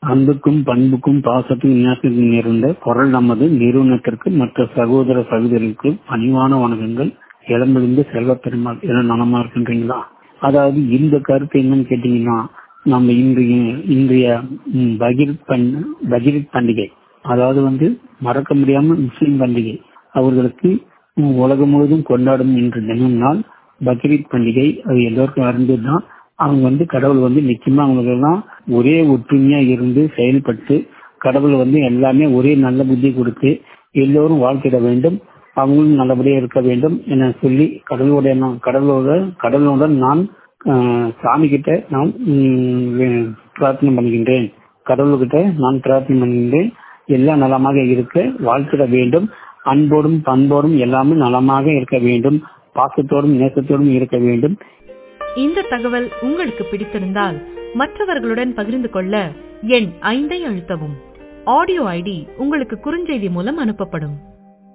அன்புக்கும் பண்புக்கும் பாசத்துக்கும் இனத்துக்கும் நேர்ந்த குரல் நமது நிறுவனத்திற்கு மற்ற சகோதர சகோதரிகளுக்கு பணிவான வணக்கங்கள் இளம்பிலிருந்து செல்வ பெருமாள் என நலமா இருக்கின்றீங்களா அதாவது இந்த கருத்து என்னன்னு கேட்டீங்கன்னா நம்ம இன்றைய இன்றைய ம், பகிர் பண் பகிரித் பண்டிகை அதாவது வந்து மறக்க முடியாம முஸ்லிம் பண்டிகை அவர்களுக்கு ம், உலகம் முழுவதும் கொண்டாடும் இன்று தினம் நாள் பக்ரீத் பண்டிகை அது எல்லோருக்கும் அறிந்ததுதான் அவங்க வந்து கடவுள் வந்து நிச்சயமா அவங்களுக்கு எல்லாம் ஒரே ஒற்றுமையா இருந்து செயல்பட்டு கடவுள் வந்து எல்லாமே ஒரே நல்ல புத்தி கொடுத்து எல்லோரும் வாழ்த்திட வேண்டும் அவங்களும் நல்லபடியா இருக்க வேண்டும் என சொல்லி கடவுளுடைய நான் கடவுளோட கடவுளுடன் நான் ஆஹ், சாமி கிட்ட நான் ம், வே- பிரார்த்தனை பண்ணுகின்றேன் கடவுள்கிட்ட நான் பிரார்த்தனை பண்ணுகின்றேன் எல்லாம் நலமாக இருக்க வாழ்த்திட வேண்டும் அன்போடும் பண்போடும் எல்லாமே நலமாக இருக்க வேண்டும் பாசத்தோடும் நேசத்தோடும் இருக்க வேண்டும் இந்த தகவல் உங்களுக்கு பிடித்திருந்தால் மற்றவர்களுடன் பகிர்ந்து கொள்ள எண் ஐந்தை அழுத்தவும் ஆடியோ ஐடி உங்களுக்கு குறுஞ்செய்தி மூலம் அனுப்பப்படும்